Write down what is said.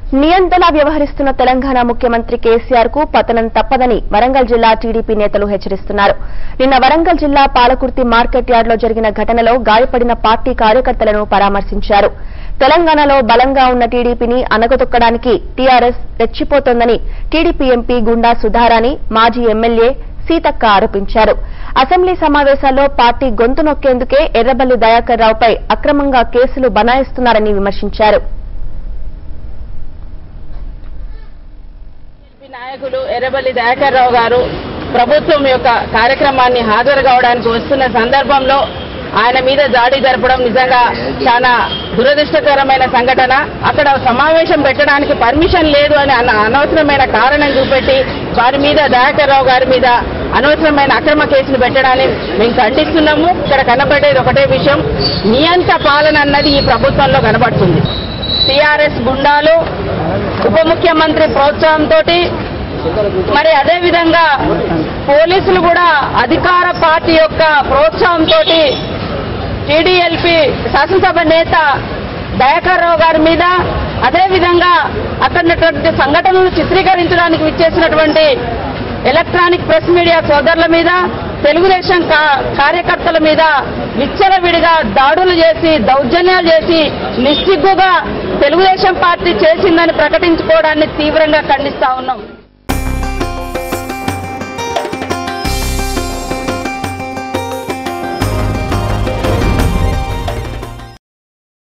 నియంతలా వ్యవహరిస్తున్న తెలంగాణ ముఖ్యమంత్రి కేసీఆర్ కు పతనం తప్పదని వరంగల్ జిల్లా టీడీపీ నేతలు హెచ్చరిస్తున్నారు నిన్న వరంగల్ జిల్లా పాలకుర్తి మార్కెట్ యార్డులో జరిగిన ఘటనలో గాయపడిన పార్టీ కార్యకర్తలను పరామర్శించారు తెలంగాణలో బలంగా ఉన్న టీడీపీని అనగదొక్కడానికి టీఆర్ఎస్ రెచ్చిపోతోందని టీడీపీ ఎంపీ గుండా సుధారాణి మాజీ ఎమ్మెల్యే సీతక్క ఆరోపించారు అసెంబ్లీ సమావేశాల్లో పార్టీ గొంతు నొక్కేందుకే ఎర్రబల్లి దయాకర్ రావుపై అక్రమంగా కేసులు బనాయిస్తున్నారని విమర్శించారు బీజేపీ నాయకులు ఎర్రబల్లి దయాకర్ రావు గారు ప్రభుత్వం యొక్క కార్యక్రమాన్ని హాజరు కావడానికి వస్తున్న సందర్భంలో ఆయన మీద దాడి జరపడం నిజంగా చాలా దురదృష్టకరమైన సంఘటన అక్కడ సమావేశం పెట్టడానికి పర్మిషన్ లేదు అని అన్న అనవసరమైన కారణం చూపెట్టి వారి మీద దయాకర్ రావు గారి మీద అనవసరమైన అక్రమ కేసులు పెట్టడాన్ని మేము ఖండిస్తున్నాము ఇక్కడ కనబడేది ఒకటే విషయం నియంత పాలన అన్నది ఈ ప్రభుత్వంలో కనబడుతుంది టీఆర్ఎస్ గుండాలు ఉప ముఖ్యమంత్రి ప్రోత్సాహంతో మరి అదే విధంగా పోలీసులు కూడా అధికార పార్టీ యొక్క ప్రోత్సాహంతో టీడీఎల్పీ శాసనసభ నేత దయాకర్ రావు గారి మీద అదే విధంగా అక్కడ ఉన్నటువంటి సంఘటనలు చిత్రీకరించడానికి విచ్చేసినటువంటి ఎలక్ట్రానిక్ ప్రెస్ మీడియా సోదరుల మీద తెలుగుదేశం కా- కార్యకర్తల మీద విచ్చలవిడిగా దాడులు చేసి దౌర్జన్యాలు చేసి నిస్సిగ్గుగా తెలుగుదేశం పార్టీ చేసిందని ప్రకటించుకోవడాన్ని తీవ్రంగా ఖండిస్తా ఉన్నాం